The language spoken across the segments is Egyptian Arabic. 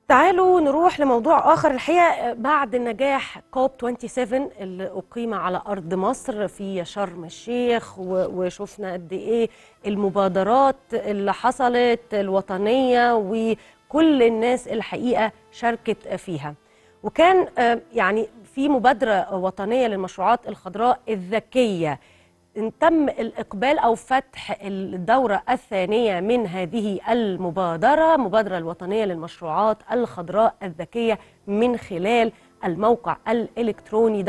تعالوا نروح لموضوع آخر الحقيقة بعد نجاح كوب 27 اللي أقيم على أرض مصر في شرم الشيخ و- وشفنا قد إيه المبادرات اللي حصلت الوطنية وكل الناس الحقيقة شاركت فيها وكان آه، يعني في مبادرة وطنية للمشروعات الخضراء الذكية إن تم الإقبال أو فتح الدورة الثانية من هذه المبادرة مبادرة الوطنية للمشروعات الخضراء الذكية من خلال الموقع الإلكتروني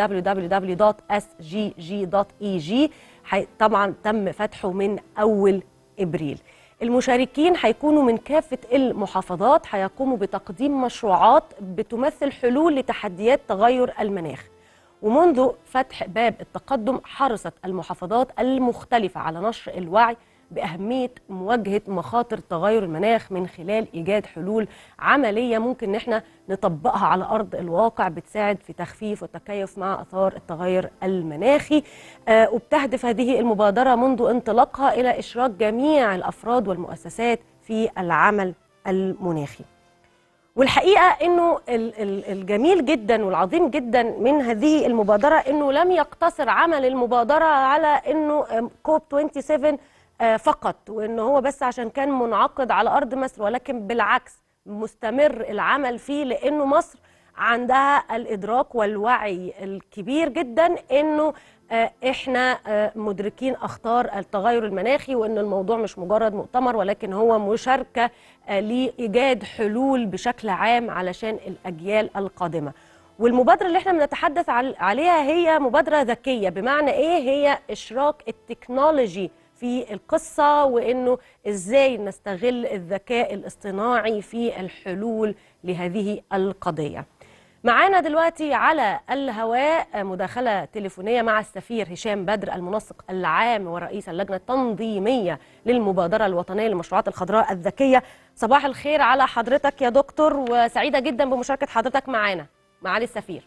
www.sgg.eg حي- طبعا تم فتحه من أول إبريل المشاركين هيكونوا من كافة المحافظات هيقوموا بتقديم مشروعات بتمثل حلول لتحديات تغير المناخ ومنذ فتح باب التقدم حرصت المحافظات المختلفة على نشر الوعي بأهمية مواجهة مخاطر تغير المناخ من خلال إيجاد حلول عملية ممكن إن احنا نطبقها على أرض الواقع بتساعد في تخفيف والتكيف مع أثار التغير المناخي آه وبتهدف هذه المبادرة منذ انطلاقها إلى إشراك جميع الأفراد والمؤسسات في العمل المناخي والحقيقه انه ال- ال- الجميل جدا والعظيم جدا من هذه المبادره انه لم يقتصر عمل المبادره على انه آم، كوب 27 آه، فقط وانه هو بس عشان كان منعقد على ارض مصر ولكن بالعكس مستمر العمل فيه لانه مصر عندها الادراك والوعي الكبير جدا انه آه، احنا آه، مدركين اخطار التغير المناخي وان الموضوع مش مجرد مؤتمر ولكن هو مشاركه آه، لايجاد حلول بشكل عام علشان الاجيال القادمه والمبادره اللي احنا بنتحدث عل- عليها هي مبادره ذكيه بمعنى ايه هي اشراك التكنولوجي في القصه وانه ازاي نستغل الذكاء الاصطناعي في الحلول لهذه القضيه معانا دلوقتي على الهواء مداخلة تليفونية مع السفير هشام بدر المنسق العام ورئيس اللجنة التنظيمية للمبادرة الوطنية للمشروعات الخضراء الذكية صباح الخير على حضرتك يا دكتور وسعيدة جدا بمشاركة حضرتك معانا معالي السفير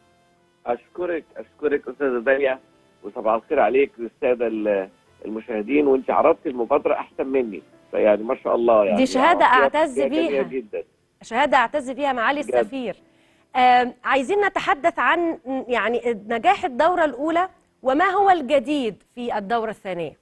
اشكرك اشكرك استاذه داليا وصباح الخير عليك للساده ال- المشاهدين وانت عرضت المبادره احسن مني فيعني ما شاء الله يعني دي شهادة عرضتيها أعتز بطريقة جميلة بيها. جدا شهادة أعتز بيها معالي بجد. السفير آم، عايزين نتحدث عن يعني نجاح الدورة الأولى وما هو الجديد في الدورة الثانية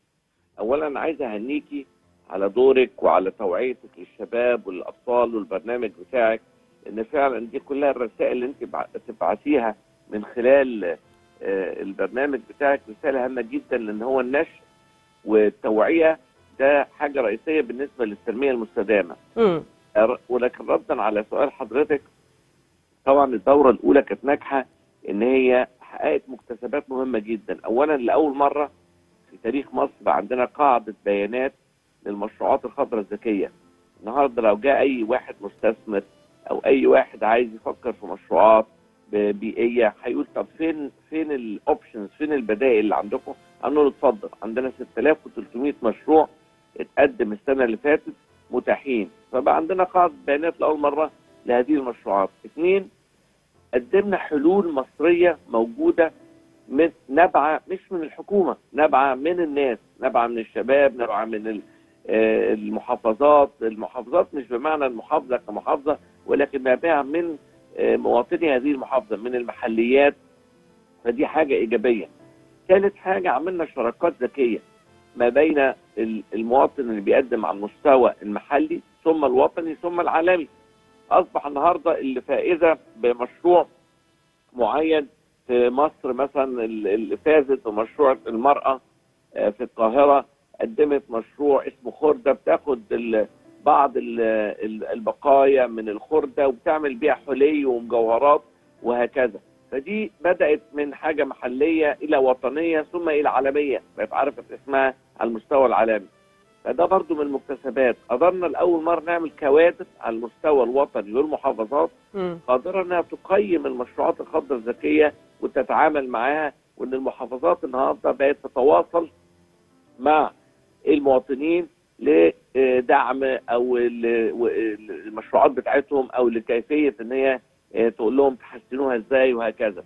اولا عايز اهنيكي على دورك وعلى توعيتك للشباب والاطفال والبرنامج بتاعك ان فعلا دي كلها الرسائل اللي انت بع- بتبعتيها من خلال آه، البرنامج بتاعك رساله هامه جدا لان هو النشر والتوعيه ده حاجه رئيسيه بالنسبه للتنميه المستدامه مم. أر- ولكن ردا على سؤال حضرتك طبعا الدورة الأولى كانت ناجحة إن هي حققت مكتسبات مهمة جدا أولا لأول مرة في تاريخ مصر بقى عندنا قاعدة بيانات للمشروعات الخضراء الذكية النهاردة لو جاء أي واحد مستثمر أو أي واحد عايز يفكر في مشروعات ب- بيئية هيقول طب فين فين الأوبشنز فين البدائل اللي عندكم؟ هنقول اتفضل عندنا 6300 مشروع اتقدم السنة اللي فاتت متاحين فبقى عندنا قاعدة بيانات لأول مرة لهذه المشروعات اثنين قدمنا حلول مصرية موجودة من نبعة مش من الحكومة نبعة من الناس نبعة من الشباب نبعة من ال- آه، المحافظات المحافظات مش بمعنى المحافظة كمحافظة ولكن نابعة من آه، مواطني هذه المحافظة من المحليات فدي حاجة إيجابية ثالث حاجة عملنا شراكات ذكية ما بين ال- المواطن اللي بيقدم على المستوى المحلي ثم الوطني ثم العالمي اصبح النهارده اللي فائزه بمشروع معين في مصر مثلا ال- اللي فازت بمشروع المراه آه، في القاهره قدمت مشروع اسمه خرده بتاخد ال- بعض ال- ال- البقايا من الخرده وبتعمل بيها حلي ومجوهرات وهكذا فدي بدات من حاجه محليه الى وطنيه ثم الى عالميه بقت عرفت اسمها على المستوى العالمي فده برضو من المكتسبات قدرنا لاول مره نعمل كوادر على المستوى الوطني والمحافظات مم. قادره انها تقيم المشروعات الخضراء الذكيه وتتعامل معاها وان المحافظات النهارده بقت تتواصل مع المواطنين لدعم او ال- و- المشروعات بتاعتهم او لكيفيه ان هي آه، تقول لهم تحسنوها ازاي وهكذا.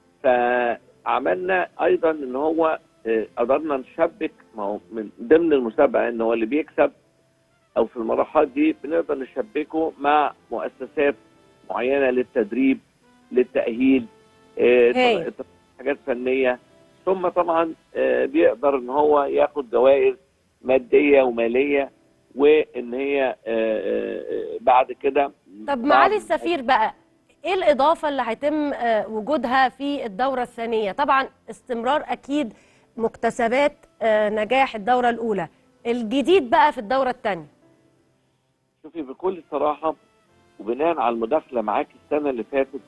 فعملنا ايضا ان هو آه، قدرنا نشبك ما هو من ضمن المسابقه ان هو اللي بيكسب او في المراحل دي بنقدر نشبكه مع مؤسسات معينه للتدريب للتاهيل آه، هايل. طبعاً حاجات فنيه ثم طبعا آه، بيقدر ان هو ياخد جوائز ماديه وماليه وان هي آه، آه، آه، بعد كده طب بعد- معالي السفير بقى ايه الاضافه اللي هيتم آه، وجودها في الدوره الثانيه طبعا استمرار اكيد مكتسبات آه، نجاح الدوره الاولى الجديد بقى في الدوره الثانيه شوفي بكل صراحة وبناء على المداخلة معاك السنة اللي فاتت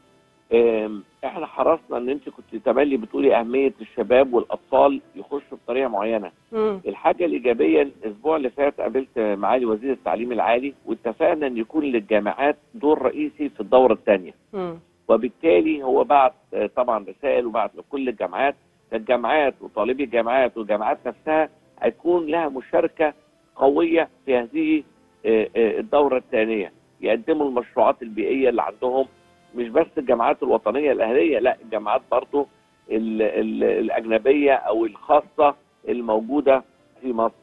آم، احنا حرصنا ان انت كنت تملي بتقولي اهمية الشباب والاطفال يخشوا بطريقة معينة مم. الحاجة الإيجابية الأسبوع اللي فات قابلت معالي وزير التعليم العالي واتفقنا أن يكون للجامعات دور رئيسي في الدورة الثانية مم. وبالتالي هو بعت آه، طبعا رسائل وبعت لكل الجامعات الجامعات وطالبي الجامعات والجامعات نفسها هيكون لها مشاركة قوية في هذه آه، آه، الدورة الثانية يقدموا المشروعات البيئية اللي عندهم مش بس الجامعات الوطنية الأهلية لا الجامعات برضو ال- ال- الأجنبية أو الخاصة الموجودة في مصر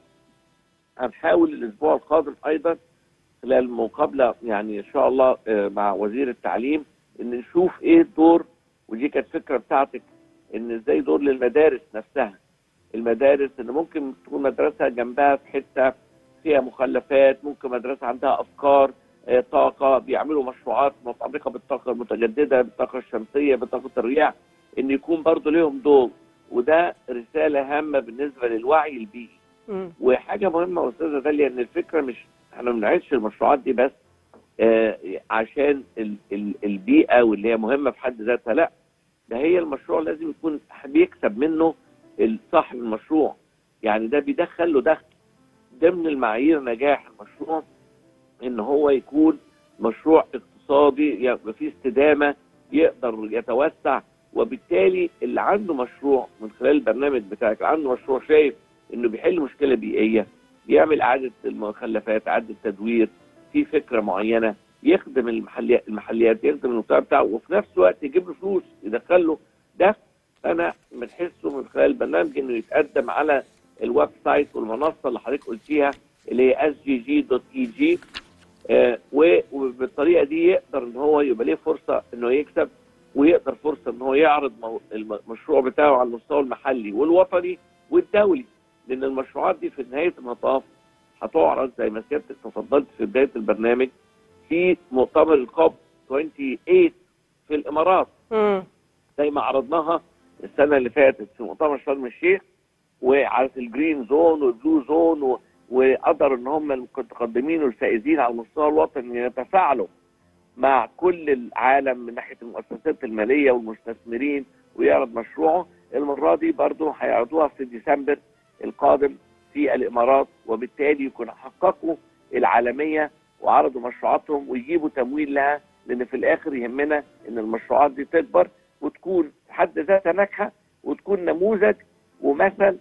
هنحاول الأسبوع القادم أيضا خلال مقابلة يعني إن شاء الله آه، مع وزير التعليم إن نشوف إيه الدور ودي كانت فكرة بتاعتك إن إزاي دور للمدارس نفسها المدارس إن ممكن تكون مدرسة جنبها في حتة فيها مخلفات ممكن مدرسة عندها أفكار آه، طاقة بيعملوا مشروعات متعلقة بالطاقة المتجددة بالطاقة الشمسية بطاقة الرياح إن يكون برضو ليهم دور وده رسالة هامة بالنسبة للوعي البيئي مم. وحاجه مهمه يا استاذه داليا ان الفكره مش احنا ما بنعيش المشروعات دي بس آه عشان ال ال البيئه واللي هي مهمه في حد ذاتها لا ده هي المشروع لازم يكون بيكسب منه صاحب المشروع يعني ده بيدخل له دخل ضمن المعايير نجاح المشروع ان هو يكون مشروع اقتصادي يبقى فيه استدامه يقدر يتوسع وبالتالي اللي عنده مشروع من خلال البرنامج بتاعك اللي عنده مشروع شايف انه بيحل مشكله بيئيه بيعمل اعاده المخلفات اعاده تدوير في فكره معينه يخدم المحليات المحليات يخدم المجتمع بتاعه وفي نفس الوقت يجيب له فلوس يدخل له ده انا بنحسه من خلال البرنامج انه يتقدم على الويب سايت والمنصه اللي حضرتك قلتيها اللي هي اس جي جي دوت اي جي وبالطريقه دي يقدر ان هو يبقى ليه فرصه انه يكسب ويقدر فرصه ان هو يعرض مو- الم- المشروع بتاعه على المستوى المحلي والوطني والدولي لان المشروعات دي في نهايه المطاف هتعرض زي ما سيادتك تفضلت في بدايه البرنامج في مؤتمر الكوب 28 في الامارات مم. زي ما عرضناها السنه اللي فاتت في مؤتمر شرم الشيخ وعلى الجرين زون والبلو زون و... وقدر ان هم المتقدمين والفائزين على المستوى الوطني يتفاعلوا مع كل العالم من ناحيه المؤسسات الماليه والمستثمرين ويعرض مشروعه المره دي برضه هيعرضوها في ديسمبر القادم في الامارات وبالتالي يكون حققوا العالميه وعرضوا مشروعاتهم ويجيبوا تمويل لها لان في الاخر يهمنا ان المشروعات دي تكبر وتكون في حد ذاتها ناجحه وتكون نموذج ومثل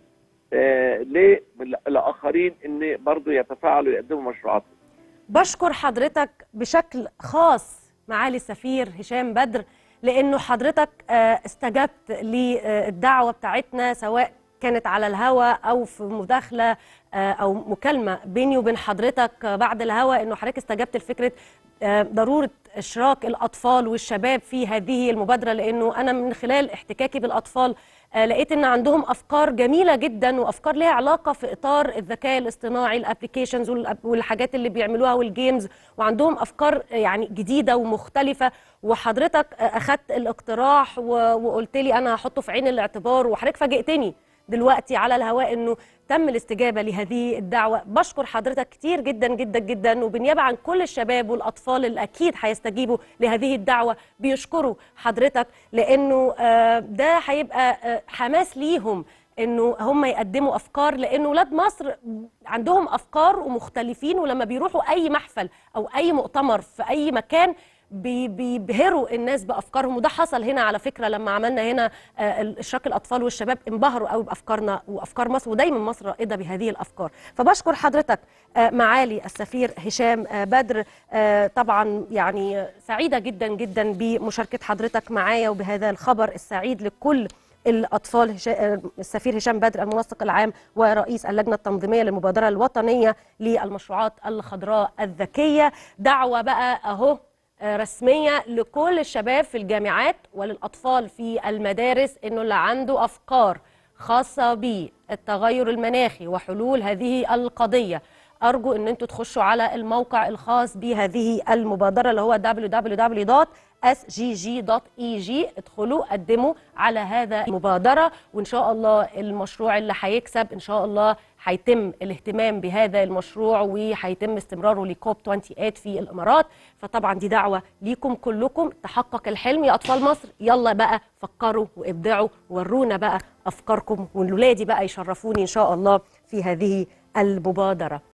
آه ل- لاخرين ان برضه يتفاعلوا ويقدموا مشروعاتهم بشكر حضرتك بشكل خاص معالي السفير هشام بدر لانه حضرتك آه، استجبت للدعوه بتاعتنا سواء كانت على الهواء او في مداخله آه، او مكالمه بيني وبين حضرتك آه، بعد الهواء انه حضرتك استجبت لفكره آه، ضروره اشراك الاطفال والشباب في هذه المبادره لانه انا من خلال احتكاكي بالاطفال آه، لقيت ان عندهم افكار جميله جدا وافكار ليها علاقه في اطار الذكاء الاصطناعي الابلكيشنز والحاجات اللي بيعملوها والجيمز وعندهم افكار يعني جديده ومختلفه وحضرتك آه، اخذت الاقتراح و- وقلت لي انا هحطه في عين الاعتبار وحضرتك فاجئتني دلوقتي على الهواء انه تم الاستجابه لهذه الدعوه بشكر حضرتك كتير جدا جدا جدا وبالنيابه عن كل الشباب والاطفال اللي اكيد هيستجيبوا لهذه الدعوه بيشكروا حضرتك لانه آه، ده هيبقى آه، حماس ليهم انه هم يقدموا افكار لان ولاد مصر عندهم افكار ومختلفين ولما بيروحوا اي محفل او اي مؤتمر في اي مكان بي- بيبهروا الناس بافكارهم وده حصل هنا على فكره لما عملنا هنا آه، اشراك الاطفال والشباب انبهروا قوي بافكارنا وافكار مصر ودايما مصر رائده بهذه الافكار فبشكر حضرتك آه، معالي السفير هشام آه، بدر آه، طبعا يعني سعيده جدا جدا بمشاركه حضرتك معايا وبهذا الخبر السعيد لكل الاطفال هشا... السفير هشام بدر المنسق العام ورئيس اللجنه التنظيميه للمبادره الوطنيه للمشروعات الخضراء الذكيه دعوه بقى اهو آه، رسميه لكل الشباب في الجامعات وللاطفال في المدارس انه اللي عنده افكار خاصه بالتغير المناخي وحلول هذه القضيه ارجو ان انتوا تخشوا على الموقع الخاص بهذه المبادره اللي هو www.sgg.eg ادخلوا قدموا على هذا المبادره وان شاء الله المشروع اللي هيكسب ان شاء الله هيتم الاهتمام بهذا المشروع وهيتم استمراره لكوب 28 في الامارات فطبعا دي دعوه ليكم كلكم تحقق الحلم يا اطفال مصر يلا بقى فكروا وابدعوا ورونا بقى افكاركم والولادي بقى يشرفوني ان شاء الله في هذه المبادره